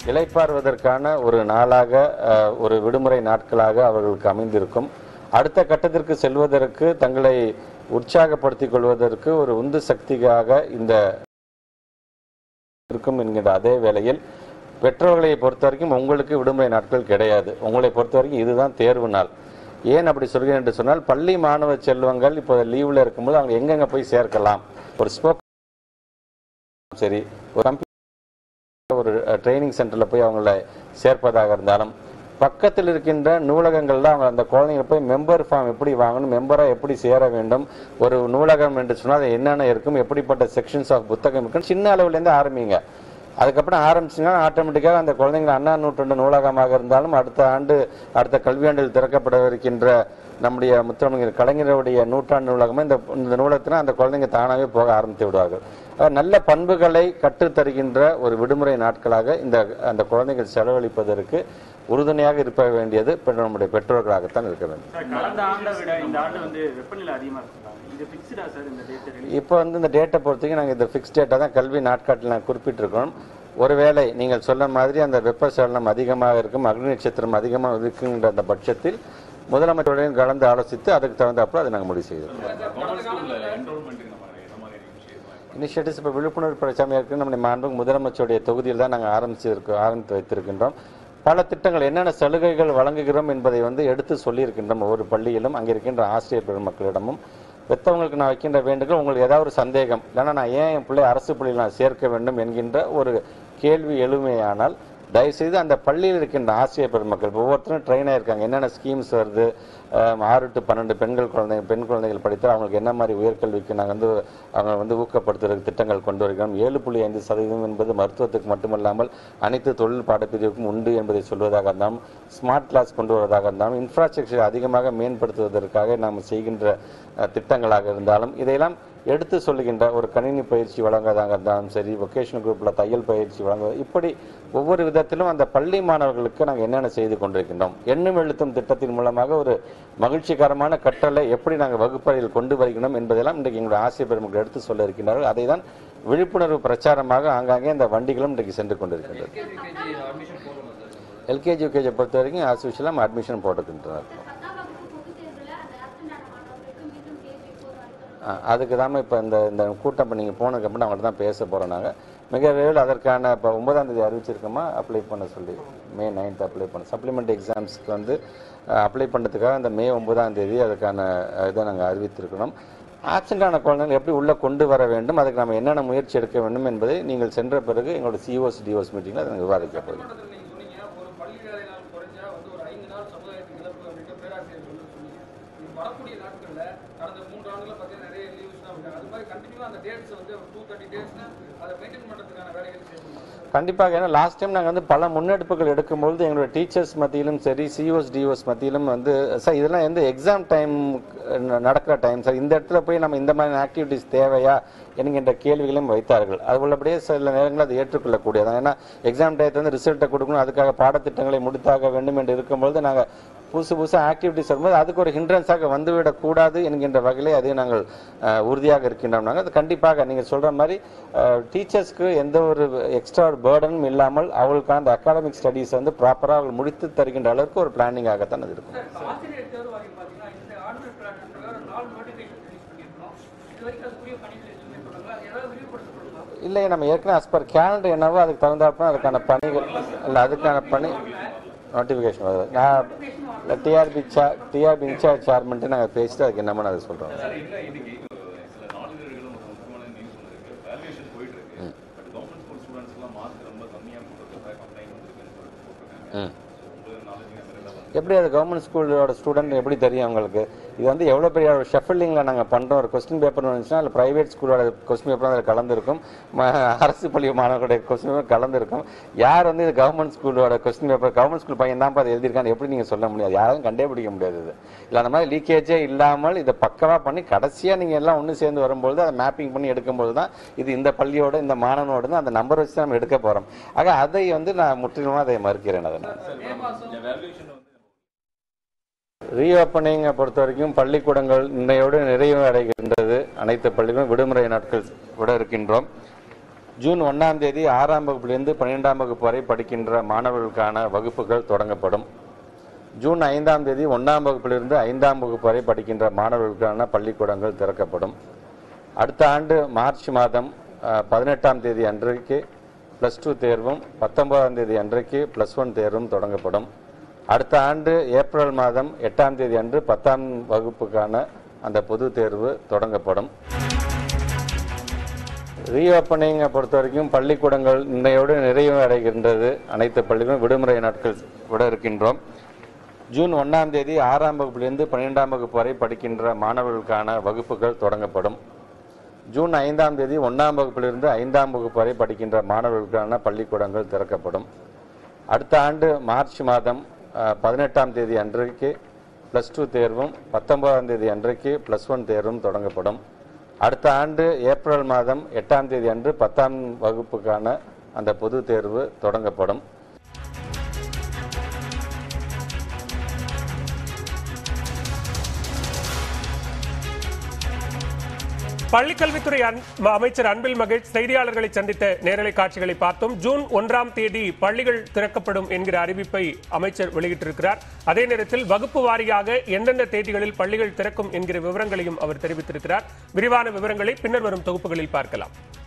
இளைப்பாறுவதற்கான ஒரு நாளாக அஹ், ஒரு விடுமுறை நாட்களாக அவர்களுக்கு அமைந்திருக்கும் அடுத்த கட்டத்திற்கு செல்வதற்கு தங்களை உற்சாகப்படுத்திக் கொள்வதற்கு ஒரு உந்து சக்தியாக இந்த இருக்கும் என்கின்ற அதே வேளையில் பெற்றோர்களை பொறுத்த வரைக்கும் உங்களுக்கு விடுமுறை நாட்கள் கிடையாது உங்களை பொறுத்த வரைக்கும் இதுதான் தேர்வு நாள் ஏன் அப்படி சொல்கிறேன் என்று சொன்னால் பள்ளி மாணவ செல்வங்கள் இப்போ லீவில் இருக்கும்போது அவங்க எங்கெங்க போய் சேர்க்கலாம் ஒரு ஸ்போக் சரி ஒரு கம்ப்யூட்டர் ஒரு ட்ரைனிங் சென்டரில் போய் அவங்கள சேர்ப்பதாக இருந்தாலும் பக்கத்தில் இருக்கின்ற நூலகங்கள்ல அவங்க அந்த குழந்தைங்க போய் மெம்பர் ஃபார்ம் எப்படி வாங்கணும் மெம்பராக எப்படி சேர வேண்டும் ஒரு நூலகம் என்று சொன்னால் அது என்னென்ன இருக்கும் எப்படிப்பட்ட செக்ஷன்ஸ் ஆஃப் புத்தகம் இருக்கும் சின்ன அளவுலேருந்து ஆரம்பிங்க அதுக்கப்புறம் ஆரம்பிச்சிங்கன்னா ஆட்டோமேட்டிக்காக அந்த குழந்தைங்க அண்ணா நூற்றாண்டு நூலகமாக இருந்தாலும் அடுத்த ஆண்டு அடுத்த கல்வியாண்டில் திறக்கப்படவிருக்கின்ற நம்முடைய முத்தமிழர் கலைஞருடைய நூற்றாண்டு நூலகமாக இந்த இந்த நூலகத்தில் அந்த குழந்தைங்க தானாகவே போக ஆரம்பித்து விடுவார்கள் அஹ் நல்ல பண்புகளை கற்றுத்தருகின்ற ஒரு விடுமுறை நாட்களாக இந்த அந்த குழந்தைகள் செலவழிப்பதற்கு உறுதுணையாக இருக்க வேண்டியது பெ- நம்முடைய பெற்றோர்களாகத்தான் இருக்க வேண்டும் சார் கடந்த ஆண்டை விட இந்த ஆண்டு வந்து வெப்பநிலை அதிகமா இருக்குங்களா இது ஃபிக்ஸ்டா சார் இந்த டேட் இப்போ வந்து இந்த டேட்டை பொறுத்தவரைக்கும் நாங்கள் இந்த ஃபிக்ஸ் டேட்டை தான் கல்வி நாட்காட்டில் நாங்கள் குறிப்பிட்டிருக்கோம் ஒருவேளை நீங்கள் சொன்ன மாதிரி அந்த வெப்பசலனம் அதிகமாக இருக்கும் அக்னி நட்சத்திரம் அதிகமாக இருக்குங்கிற அந்த பட்சத்தில் முதலமைச்சருடன் கலந்து ஆலோசித்து அதுக்கு தகுந்தாப்புல அதை நாங்கள் முடிவு செய்தோம் இனிஷியேட்டிவ்ஸ் இப்போ விழிப்புணர்வு பிரச்சாரம் இருக்கு நம்முடைய மாண்பு முதலமைச்சருடைய தொகுதியில் தான் நாங்கள் ஆரம்பிச்சிருக்கோம் ஆரம்பித்து வைத்திருக்கின்றோம் பல திட்டங்கள் என்னென்ன சலுகைகள் வழங்குகிறோம் என்பதை வந்து எடுத்து சொல்லியிருக்கின்றோம் ஒவ்வொரு பள்ளியிலும் அங்கே இருக்கின்ற ஆசிரியர் பெருமக்களிடமும் பெற்றவங்களுக்கு நான் வைக்கின்ற வேண்டுகோள் உங்களுக்கு ஏதாவது ஒரு சந்தேகம் இல்லைன்னா நான் ஏன் என் பிள்ளை அரசு பள்ளியில் நான் சேர்க்க வேண்டும் என்கின்ற ஒரு கேள்வி எழுமையானால் தயவுசெய்து அந்த பள்ளியில் இருக்கின்ற ஆசிரியர் பெருமக்கள் இப்ப ஒவ்வொருத்தரும் ட்ரெயின் ஆயிருக்காங்க என்னென்ன ஸ்கீம்ஸ் வருது அஹ், ஆறு டு பன்னெண்டு பெண்கள் குழந்தைங்க பெண் குழந்தைகள் படித்தால் அவங்களுக்கு என்ன மாதிரி உயர்கல்விக்கு நாங்கள் வந்து அவங்க வந்து ஊக்கப்படுத்துறதுக்கு திட்டங்கள் கொண்டு வருகிறோம் ஏழு புள்ளி ஐந்து சதவீதம் என்பது மருத்துவத்துக்கு மட்டுமல்லாமல் அனைத்து தொழில் பாடப்பிரிவுக்கும் உண்டு என்பதை சொல்வதாக இருந்தாலும் ஸ்மார்ட் கிளாஸ் கொண்டு வருவதாக இருந்தாலும் இன்ஃப்ராஸ்ட்ரக்சர் அதிகமாக மேம்படுத்துவதற்காக நாம் செய்கின்ற அஹ், திட்டங்களாக இருந்தாலும் இதையெல்லாம் எடுத்து சொல்லுகின்ற ஒரு கணினி பயிற்சி வழங்குவதாக இருந்தாலும் சரி வொகேஷனல் குரூப்பில் தையல் பயிற்சி வழங்குவது இப்படி ஒவ்வொரு விதத்திலும் அந்த பள்ளி மாணவர்களுக்கு நாங்கள் என்னென்ன செய்து கொண்டிருக்கின்றோம் எண்ணும் எழுத்தும் திட்டத்தின் மூலமாக ஒரு மகிழ்ச்சிகரமான கற்றலை எப்படி நாங்கள் வகுப்பறையில் கொண்டு வருகிறோம் என்பதெல்லாம் இன்றைக்கு எங்களுடைய ஆசிரியர் பெருமக்கள் எடுத்து சொல்ல இருக்கின்றார்கள் அதை தான் விழிப்புணர்வு பிரச்சாரமாக ஆங்காங்கே இந்த வண்டிகளும் இன்றைக்கு சென்று கொண்டிருக்கின்றது எல்கேஜி யூகேஜி பொறுத்த வரைக்கும் ஆஸ் யூஷுவலாக அட்மிஷன் போட்டுக்கின்றனர் பத்தாம் வகுப்பு பொதுத் தேர்வுல அந்த absent ஆன மாணவர்களுக்கு மீண்டும் தேர்வு எப்போது நடத்தப்படும் ஆ, அதுக்கு தான் இப்போ இந்த இந்த கூட்டம் இப்போ நீங்கள் போனதுக்கப்புறம் அவங்கள்ட்ட தான் பேச போகிறோம் நாங்கள் மிக விரைவில் அதற்கான இப்போ ஒன்பதாம் தேதி அறிவிச்சிருக்கோமா அப்ளை பண்ண சொல்லி மே நைன்த் அப்ளை பண்ண சப்ளிமெண்ட் எக்ஸாம்ஸ்க்கு வந்து அப்ளை பண்ணுறதுக்காக அந்த மே ஒன்பதாம் தேதி அதுக்கான அஹ், இதை நாங்கள் அறிவித்திருக்கிறோம் ஆப்சென்ட் ஆன குழந்தைகள் எப்படி உள்ளே கொண்டு வர வேண்டும் அதுக்கு நம்ம என்னென்ன முயற்சி எடுக்க வேண்டும் என்பதை நீங்கள் சென்ற பிறகு எங்களோட சிஓஸ் டிஓஸ் மீட்டிங்கில் அதை நாங்கள் விவாதிக்க போகிறோம் நீங்க சொன்னீங்க ஒரு பள்ளி வேலை நாள் குறைஞ்சா வந்து ஒரு ஐந்து நாள் சமுதாயத்துக்கு இழப்பு அப்படின்ட்டு பேராசிரியர் வந்து சொன்னீங்க இது வரக்கூடிய நாட்கள்ல கடந்த மூன்று ஆண்டுல பார்த்தீங்கன்னா நிறைய லீவ்ஸ் தான் விட்டாங்க அது மாதிரி கண்டினியூவா அந்த டேட்ஸ் வந்து ஒரு டூ தேர்ட்டி டேட்ஸ்னா அதை மெயின்டைன் பண்றதுக்கான வேலைகள் செய்யணும் கண்டிப்பாக ஏன்னா லாஸ்ட் டைம் நாங்கள் வந்து பல முன்னெடுப்புகள் எடுக்கும்பொழுது எங்களோட டீச்சர்ஸ் மத்தியிலும் சரி சிஓஸ் டிஓஸ் மத்தியிலும் வந்து சார் இதெல்லாம் வந்து எக்ஸாம் டைம் நடக்கிற டைம் சார் இந்த இடத்துல போய் நம்ம இந்த மாதிரி ஆக்டிவிட்டிஸ் தேவையா என்கின்ற கேள்விகளையும் வைத்தார்கள் அது உள்ளபடியே சில நேரங்களில் அதை ஏற்றுக்கொள்ளக்கூடியதான் ஏன்னா எக்ஸாம் டயத்தை வந்து ரிசல்ட்டை கொடுக்கணும் அதுக்காக பாடத்திட்டங்களை முடித்தாக வேண்டும் என்று இருக்கும்பொழுது நாங்கள் புதுசு புதுசாக ஆக்டிவிட்டிஸ் வரும்போது அதுக்கு ஒரு ஹிண்ட்ரன்ஸாக வந்துவிடக்கூடாது என்கின்ற வகையிலே அதை நாங்கள் அஹ், உறுதியாக இருக்கின்றோம் நாங்கள் அது கண்டிப்பாக நீங்கள் சொல்கிற மாதிரி டீச்சர்ஸ்க்கு எந்த ஒரு எக்ஸ்ட்ரா ஒரு பேர்டனும் இல்லாமல் அவங்களுக்கான அந்த அகாடமிக் ஸ்டடீஸ் வந்து ப்ராப்பராக அவர்கள் முடித்து தருகின்ற அளவுக்கு ஒரு பிளானிங்காகத்தான் அது இருக்கும் ஆசிரியர் தேர்வு வாங்கி பார்த்தீங்கன்னா இந்த ஆண்டு பிளான் பிரகாரம் நாலு நோட்டிஃபிகேஷன் ரிலீஸ் பண்ணியிருக்கோம் இது வரைக்கும் அதுக்குரிய பணிகள் எதுவுமே பண்ணாங்களா அது ஏதாவது விரிவுபடுத்தப்படுமா இல்லை நம்ம ஏற்கனவே as per கேலண்டர் என்னவோ அதுக்கு தகுந்தாப்புல அதுக்கான பணிகள் இல்லை அதுக்கான பணி நோட்டிஃபிகேஷன் வருது நான் டிஆர்பி சே டிஆர்பி இன்சார்ஜ் சேர்மெண்ட்டு நாங்கள் பேசிட்டு அதுக்கு என்னமோ அதை சொல்கிறோம் சார் இல்ல இன்னைக்கு சில நாளிதழ்களும் ஒரு முக்கியமான நியூஸ் வந்திருக்கு வேல்யூஷன் போயிட்டு இருக்கு பட் கவர்மெண்ட் ஸ்கூல் ஸ்டூடெண்ட்ஸ்க்குலாம் மார்க் ரொம்ப கம்மியா போட்டுருக்கா கம்ப்ளைண்ட் வந்திருக்குன்னு சொல்லிட்டு போட்டிருக்காங்க ம் உங்க நாலேஜ் அந்த வந்து எப்படி அது கவர்மெண்ட் ஸ்கூலோட ஸ்டூடெண்ட் எப்படி தெரியும் அவங்களுக்கு இது வந்து எவ்வளோ பெரிய ஒரு ஷஃபிளிங்கில் நாங்கள் பண்ணுறோம் ஒரு கொஸ்டின் பேப்பர் வந்துச்சுன்னா அதில் ப்ரைவேட் ஸ்கூலோட கொஸ்டின் பேப்பர் அதில் கலந்துருக்கும் ம- அரசு பள்ளி மாணவர்களுடைய கொஸ்டின் பேப்பர் கலந்துருக்கும் யார் வந்து இது கவர்மெண்ட் ஸ்கூலோட கொஸ்டின் பேப்பர் கவர்மெண்ட் ஸ்கூல் பையன் தான் அதை எழுதியிருக்கான்னு எப்படி நீங்கள் சொல்ல முடியாது யாரும் கண்டேபிடிக்க முடியாது இது இல்லை அந்த மாதிரி லீக்கேஜே இல்லாமல் இதை பக்கவாக பண்ணி கடைசியாக நீங்கள் எல்லாம் ஒன்று சேர்ந்து வரும்பொழுது அதை மேப்பிங் பண்ணி எடுக்கும்போது தான் இது இந்த பள்ளியோட இந்த மாணவனோட தான் அந்த நம்பர் வச்சு தான் நம்ம எடுக்க போகிறோம் ஆக அதை வந்து நான் முற்றிலுமாக அதை மறுக்கிறேன் அதை நான் வேல்யூஷன் வந்து ரீஓப்பனிங்கை பொறுத்த வரைக்கும் பள்ளிக்கூடங்கள் இன்னையோடு நிறைவு அடைகின்றது அனைத்து பள்ளிகளும் விடுமுறை நாட்கள் விட இருக்கின்றோம் ஜூன் ஒன்றாம் தேதி ஆறாம் வகுப்பிலிருந்து பன்னிரெண்டாம் வகுப்பு வரை படிக்கின்ற மாணவர்களுக்கான வகுப்புகள் தொடங்கப்படும் ஜூன் ஐந்தாம் தேதி ஒன்றாம் வகுப்பிலிருந்து ஐந்தாம் வகுப்பு வரை படிக்கின்ற மாணவர்களுக்கான பள்ளிக்கூடங்கள் திறக்கப்படும் அடுத்த ஆண்டு மார்ச் மாதம் அஹ், பதினெட்டாம் தேதி அன்றைக்கு ப்ளஸ் டூ தேர்வும் பத்தொன்பதாம் தேதி அன்றைக்கு ப்ளஸ் ஒன் தேர்வும் தொடங்கப்படும் அடுத்த ஆண்டு ஏப்ரல் மாதம் எட்டாம் தேதி அன்று பத்தாம் வகுப்புக்கான அந்த பொது தேர்வு தொடங்கப்படும் ரீஓப்பனிங்கை பொறுத்த வரைக்கும் பள்ளிக்கூடங்கள் இன்னையோடு நிறைவு அடைகின்றது அனைத்து பள்ளிகளும் விடுமுறை நாட்கள் விட இருக்கின்றோம் ஜூன் ஒன்றாம் தேதி ஆறாம் வகுப்பிலிருந்து பன்னிரெண்டாம் வகுப்பு வரை படிக்கின்ற மாணவர்களுக்கான வகுப்புகள் தொடங்கப்படும் ஜூன் ஐந்தாம் தேதி ஒன்றாம் வகுப்பிலிருந்து ஐந்தாம் வகுப்பு வரை படிக்கின்ற மாணவர்களுக்கான பள்ளிக்கூடங்கள் திறக்கப்படும் அடுத்த ஆண்டு மார்ச் மாதம் அஹ், பதினெட்டாம் தேதி அன்றைக்கு ப்ளஸ் டூ தேர்வும் பத்தொன்பதாம் தேதி அன்றைக்கு ப்ளஸ் ஒன் தேர்வும் தொடங்கப்படும் அடுத்த ஆண்டு ஏப்ரல் மாதம் எட்டாம் தேதி அன்று பத்தாம் வகுப்புக்கான அந்த பொது தேர்வு தொடங்கப்படும் பள்ளிக்கல்வித்துறை அன்- அமைச்சர் அன்பில் மகேஷ் செய்தியாளர்களை சந்தித்த நேரலை காட்சிகளை பார்த்தோம் ஜூன் ஒன்றாம் தேதி பள்ளிகள் திறக்கப்படும் என்கிற அறிவிப்பை அமைச்சர் வெளியிட்டிருக்கிறார் அதே நேரத்தில் வகுப்பு வாரியாக எந்தெந்த தேதிகளில் பள்ளிகள் திறக்கும் என்கிற விவரங்களையும் அவர் தெரிவித்திருக்கிறார் விரிவான விவரங்களை பின்னர் வரும் தொகுப்புகளில் பார்க்கலாம்